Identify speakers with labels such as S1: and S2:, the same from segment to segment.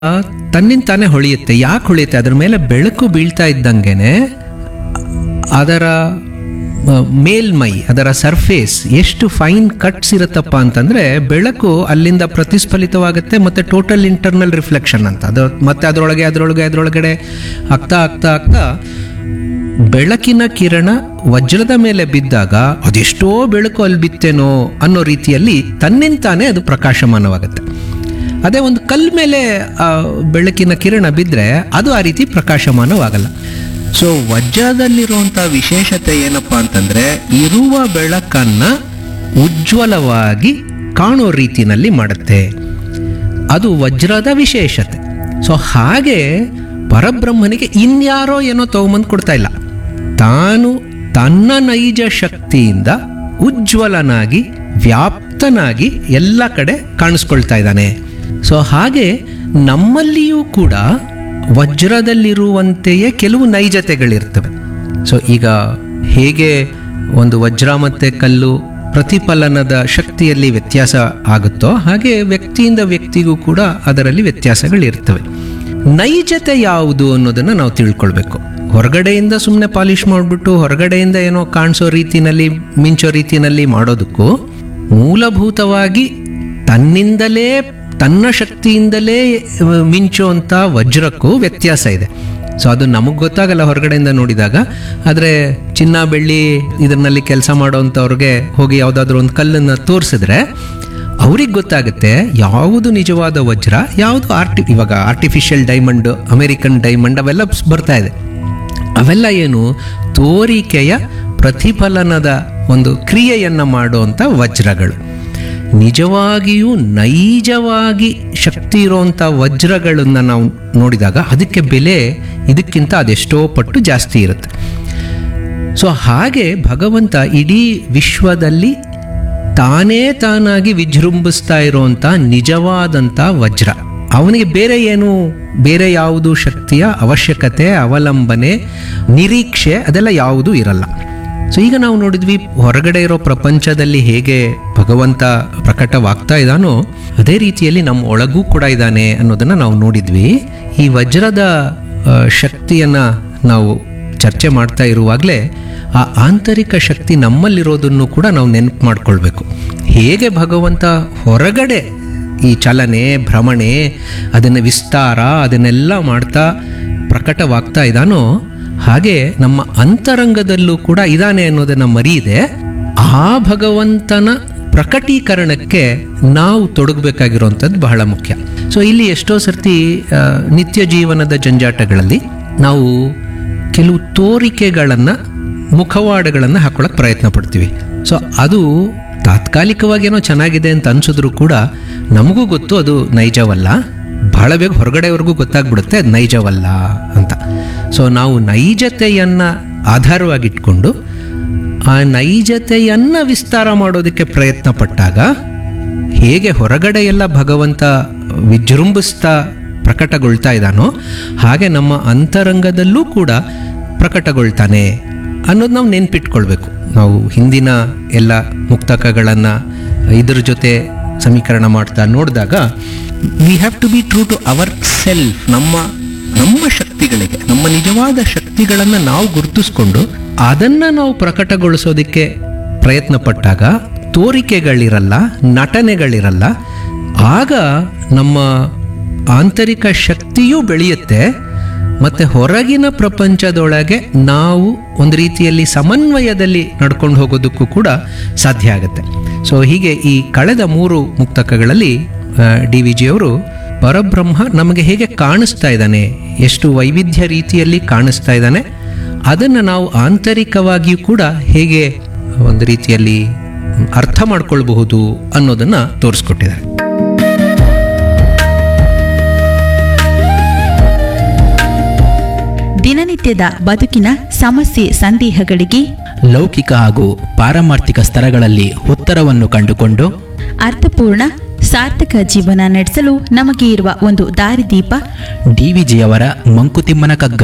S1: ತನ್ನಿಂದ ತಾನೇ ಹೊಳೆಯುತ್ತೆ ಯಾಕೆ ಹೊಳೆಯುತ್ತೆ ಅದ್ರ ಮೇಲೆ ಬೆಳಕು ಬೀಳ್ತಾ ಇದ್ದಂಗೆನೆ ಅದರ ಆ, ಮೇಲ್ಮೈ ಅದರ ಸರ್ಫೇಸ್ ಎಷ್ಟು ಫೈನ್ ಕಟ್ಸ್ ಇರುತ್ತಪ್ಪ ಅಂತಂದ್ರೆ ಬೆಳಕು ಅಲ್ಲಿಂದ ಪ್ರತಿಸ್ಫಲಿತವಾಗುತ್ತೆ ಮತ್ತೆ ಟೋಟಲ್ ಇಂಟರ್ನಲ್ ರಿಫ್ಲೆಕ್ಷನ್ ಅಂತ ಅದು ಮತ್ತೆ ಅದರೊಳಗೆ ಅದರೊಳಗೆ ಅದರೊಳಗಡೆ ಆಗ್ತಾ ಆಗ್ತಾ ಆಗ್ತಾ ಬೆಳಕಿನ ಕಿರಣ ವಜ್ರದ ಮೇಲೆ ಬಿದ್ದಾಗ ಅದೆಷ್ಟೋ ಬೆಳಕು ಅಲ್ಲಿ ಬಿತ್ತೇನೋ ಅನ್ನೋ ರೀತಿಯಲ್ಲಿ ತನ್ನಿಂತಾನೇ ಅದು ಪ್ರಕಾಶಮಾನವಾಗುತ್ತೆ ಅದೇ ಒಂದು ಕಲ್ ಮೇಲೆ ಆ ಬೆಳಕಿನ ಕಿರಣ ಬಿದ್ದರೆ ಅದು ಆ ರೀತಿ ಪ್ರಕಾಶಮಾನವಾಗಲ್ಲ ಸೊ ವಜ್ರದಲ್ಲಿರುವಂಥ ವಿಶೇಷತೆ ಏನಪ್ಪಾ ಅಂತಂದ್ರೆ ಇರುವ ಬೆಳಕನ್ನ ಉಜ್ವಲವಾಗಿ ಕಾಣೋ ರೀತಿನಲ್ಲಿ ಮಾಡುತ್ತೆ ಅದು ವಜ್ರದ ವಿಶೇಷತೆ ಸೊ ಹಾಗೆ ಪರಬ್ರಹ್ಮನಿಗೆ ಇನ್ಯಾರೋ ಏನೋ ತಗೊಂಬಂದು ಕೊಡ್ತಾ ಇಲ್ಲ ತಾನು ತನ್ನ ನೈಜ ಶಕ್ತಿಯಿಂದ ಉಜ್ವಲನಾಗಿ ವ್ಯಾಪ್ತನಾಗಿ ಎಲ್ಲ ಕಡೆ ಕಾಣಿಸ್ಕೊಳ್ತಾ ಇದ್ದಾನೆ ಸೊ ಹಾಗೆ ನಮ್ಮಲ್ಲಿಯೂ ಕೂಡ ವಜ್ರದಲ್ಲಿರುವಂತೆಯೇ ಕೆಲವು ನೈಜತೆಗಳಿರ್ತವೆ ಸೊ ಈಗ ಹೇಗೆ ಒಂದು ವಜ್ರ ಮತ್ತೆ ಕಲ್ಲು ಪ್ರತಿಫಲನದ ಶಕ್ತಿಯಲ್ಲಿ ವ್ಯತ್ಯಾಸ ಆಗುತ್ತೋ ಹಾಗೆ ವ್ಯಕ್ತಿಯಿಂದ ವ್ಯಕ್ತಿಗೂ ಕೂಡ ಅದರಲ್ಲಿ ವ್ಯತ್ಯಾಸಗಳಿರ್ತವೆ ನೈಜತೆ ಯಾವುದು ಅನ್ನೋದನ್ನು ನಾವು ತಿಳ್ಕೊಳ್ಬೇಕು ಹೊರಗಡೆಯಿಂದ ಸುಮ್ಮನೆ ಪಾಲಿಷ್ ಮಾಡಿಬಿಟ್ಟು ಹೊರಗಡೆಯಿಂದ ಏನೋ ಕಾಣಿಸೋ ರೀತಿನಲ್ಲಿ ಮಿಂಚೋ ರೀತಿನಲ್ಲಿ ಮಾಡೋದಕ್ಕೂ ಮೂಲಭೂತವಾಗಿ ತನ್ನಿಂದಲೇ ತನ್ನ ಶಕ್ತಿಯಿಂದಲೇ ಅಹ್, ಮಿಂಚುವಂಥ ವಜ್ರಕ್ಕೂ ವ್ಯತ್ಯಾಸ ಇದೆ ಸೊ ಅದು ನಮಗೆ ಗೊತ್ತಾಗಲ್ಲ ಹೊರಗಡೆಯಿಂದ ನೋಡಿದಾಗ ಆದರೆ ಚಿನ್ನ ಬೆಳ್ಳಿ ಇದರಲ್ಲಿ ಕೆಲಸ ಮಾಡೋವಂಥವ್ರಿಗೆ ಹೋಗಿ ಯಾವುದಾದ್ರೂ ಒಂದು ಕಲ್ಲನ್ನು ತೋರಿಸಿದ್ರೆ ಅವ್ರಿಗೆ ಗೊತ್ತಾಗುತ್ತೆ ಯಾವುದು ನಿಜವಾದ ವಜ್ರ ಯಾವುದು ಆರ್ಟಿ ಇವಾಗ ಆರ್ಟಿಫಿಷಿಯಲ್ ಡೈಮಂಡ್ ಅಮೆರಿಕನ್ ಡೈಮಂಡ್ ಅವೆಲ್ಲ ಬರ್ತಾ ಇದೆ ಅವೆಲ್ಲ ಏನು ತೋರಿಕೆಯ ಪ್ರತಿಫಲನದ ಒಂದು ಕ್ರಿಯೆಯನ್ನು ಮಾಡುವಂಥ ವಜ್ರಗಳು ನಿಜವಾಗಿಯೂ ನೈಜವಾಗಿ ಶಕ್ತಿ ಇರುವಂಥ ವಜ್ರಗಳನ್ನು ನಾವು ನೋಡಿದಾಗ ಅದಕ್ಕೆ ಬೆಲೆ ಇದಕ್ಕಿಂತ ಅದೆಷ್ಟೋ ಪಟ್ಟು ಜಾಸ್ತಿ ಇರುತ್ತೆ ಸೊ ಹಾಗೆ ಭಗವಂತ ಇಡೀ ವಿಶ್ವದಲ್ಲಿ ತಾನೇ ತಾನಾಗಿ ವಿಜೃಂಭಿಸ್ತಾ ಇರುವಂಥ ನಿಜವಾದಂಥ ವಜ್ರ ಅವನಿಗೆ ಬೇರೆ ಏನು ಬೇರೆ ಯಾವುದು ಶಕ್ತಿಯ ಅವಶ್ಯಕತೆ ಅವಲಂಬನೆ ನಿರೀಕ್ಷೆ ಅದೆಲ್ಲ ಯಾವುದೂ ಇರಲ್ಲ ಸೊ ಈಗ ನಾವು ನೋಡಿದ್ವಿ ಹೊರಗಡೆ ಇರೋ ಪ್ರಪಂಚದಲ್ಲಿ ಹೇಗೆ ಭಗವಂತ ಪ್ರಕಟವಾಗ್ತಾ ಇದ್ದಾನೋ ಅದೇ ರೀತಿಯಲ್ಲಿ ನಮ್ಮ ಒಳಗೂ ಕೂಡ ಇದ್ದಾನೆ ಅನ್ನೋದನ್ನ ನಾವು ನೋಡಿದ್ವಿ ಈ ವಜ್ರದ ಆ, ಶಕ್ತಿಯನ್ನ ನಾವು ಚರ್ಚೆ ಮಾಡ್ತಾ ಇರುವಾಗಲೇ ಆ ಆಂತರಿಕ ಶಕ್ತಿ ನಮ್ಮಲ್ಲಿರೋದನ್ನು ಕೂಡ ನಾವು ನೆನಪು ಮಾಡ್ಕೊಳ್ಬೇಕು ಹೇಗೆ ಭಗವಂತ ಹೊರಗಡೆ ಈ ಚಲನೆ ಭ್ರಮಣೆ ಅದನ್ನು ವಿಸ್ತಾರ ಅದನ್ನೆಲ್ಲ ಮಾಡ್ತಾ ಪ್ರಕಟವಾಗ್ತಾ ಇದ್ದಾನೋ ಹಾಗೆ ನಮ್ಮ ಅಂತರಂಗದಲ್ಲೂ ಕೂಡ ಇದ್ದಾನೆ ಅನ್ನೋದನ್ನು ಮರೀದೆ ಆ ಭಗವಂತನ ಪ್ರಕಟೀಕರಣಕ್ಕೆ ನಾವು ತೊಡಗಬೇಕಾಗಿರುವಂಥದ್ದು ಬಹಳ ಮುಖ್ಯ ಸೊ ಇಲ್ಲಿ ಎಷ್ಟೋ ಸರ್ತಿ ಆ, ನಿತ್ಯ ಜೀವನದ ಜಂಜಾಟಗಳಲ್ಲಿ ನಾವು ಕೆಲವು ತೋರಿಕೆಗಳನ್ನು ಮುಖವಾಡಗಳನ್ನು ಹಾಕೊಳ್ಳೋಕೆ ಪ್ರಯತ್ನ ಪಡ್ತೀವಿ ಸೊ ಅದು ತಾತ್ಕಾಲಿಕವಾಗಿ ಏನೋ ಚೆನ್ನಾಗಿದೆ ಅಂತ ಅನ್ಸಿದ್ರು ಕೂಡ ನಮಗೂ ಗೊತ್ತು ಅದು ನೈಜವಲ್ಲ ಬಹಳ ಬೇಗ ಹೊರಗಡೆವರೆಗೂ ಗೊತ್ತಾಗ್ಬಿಡುತ್ತೆ ಅದು ನೈಜವಲ್ಲ ಅಂತ ಸೊ ನಾವು ನೈಜತೆಯನ್ನು ಆಧಾರವಾಗಿಟ್ಕೊಂಡು ಆ ನೈಜತೆಯನ್ನು ವಿಸ್ತಾರ ಮಾಡೋದಕ್ಕೆ ಪ್ರಯತ್ನ ಪಟ್ಟಾಗ ಹೇಗೆ ಹೊರಗಡೆ ಎಲ್ಲ ಭಗವಂತ ವಿಜೃಂಭಿಸ್ತಾ ಪ್ರಕಟಗೊಳ್ತಾ ಇದ್ದಾನೋ ಹಾಗೆ ನಮ್ಮ ಅಂತರಂಗದಲ್ಲೂ ಕೂಡ ಪ್ರಕಟಗೊಳ್ತಾನೆ ಅನ್ನೋದು ನಾವು ನೆನ್ಪಿಟ್ಕೊಳ್ಬೇಕು ನಾವು ಹಿಂದಿನ ಎಲ್ಲ ಮುಕ್ತಕಗಳನ್ನು ಇದ್ರ ಜೊತೆ ಸಮೀಕರಣ ಮಾಡ್ತಾ ನೋಡಿದಾಗ we have to be true to our self ನಮ್ಮ ನಮ್ಮ ಶಕ್ತಿಗಳಿಗೆ ನಮ್ಮ ನಿಜವಾದ ಶಕ್ತಿಗಳನ್ನು ನಾವು ಗುರುತಿಸ್ಕೊಂಡು ಅದನ್ನು ನಾವು ಪ್ರಕಟಗೊಳಿಸೋದಕ್ಕೆ ಪ್ರಯತ್ನ ಪಟ್ಟಾಗ ತೋರಿಕೆಗಳಿರಲ್ಲ ನಟನೆಗಳಿರಲ್ಲ ಆಗ ನಮ್ಮ ಆಂತರಿಕ ಶಕ್ತಿಯೂ ಬೆಳೆಯುತ್ತೆ ಮತ್ತೆ ಹೊರಗಿನ ಪ್ರಪಂಚದೊಳಗೆ ನಾವು ಒಂದು ರೀತಿಯಲ್ಲಿ ಸಮನ್ವಯದಲ್ಲಿ ನಡ್ಕೊಂಡು ಹೋಗೋದಕ್ಕೂ ಕೂಡ ಸಾಧ್ಯ ಆಗುತ್ತೆ ಸೊ ಹೀಗೆ ಈ ಕಳೆದ ಮೂರು ಮುಕ್ತಕಗಳಲ್ಲಿ ಡಿ ವಿ ಜಿಯವರು ಪರಬ್ರಹ್ಮ ನಮಗೆ ಹೇಗೆ ಕಾಣಿಸ್ತಾ ಇದ್ದಾನೆ ಎಷ್ಟು ವೈವಿಧ್ಯ ರೀತಿಯಲ್ಲಿ ಕಾಣಿಸ್ತಾ ಇದ್ದಾನೆ ಅದನ್ನು ನಾವು ಆಂತರಿಕವಾಗಿಯೂ ಕೂಡ ಹೇಗೆ ಒಂದು ರೀತಿಯಲ್ಲಿ ಅರ್ಥ ಮಾಡ್ಕೊಳ್ಬಹುದು ಅನ್ನೋದನ್ನು ತೋರಿಸ್ಕೊಟ್ಟಿದ್ದಾರೆ
S2: ದಿನನಿತ್ಯದ ಬದುಕಿನ ಸಮಸ್ಯೆ ಸಂದೇಹಗಳಿಗೆ
S3: ಲೌಕಿಕ ಹಾಗೂ ಪಾರಮಾರ್ಥಿಕ ಸ್ತರಗಳಲ್ಲಿ ಉತ್ತರವನ್ನು ಕಂಡುಕೊಂಡು
S2: ಅರ್ಥಪೂರ್ಣ ಸಾರ್ಥಕ ಜೀವನ ನಡೆಸಲು ನಮಗೆ ಇರುವ ಒಂದು ದಾರಿದೀಪ
S3: ಡಿವಿಜಿಯವರ ಮಂಕುತಿಮ್ಮನ ಕಗ್ಗ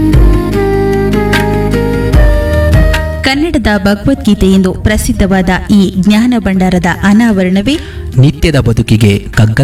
S2: ಕನ್ನಡದ ಭಗವದ್ಗೀತೆ ಎಂದು ಪ್ರಸಿದ್ಧವಾದ ಈ ಜ್ಞಾನ ಭಂಡಾರದ ಅನಾವರಣವೇ
S3: ನಿತ್ಯದ ಬದುಕಿಗೆ ಕಗ್ಗದ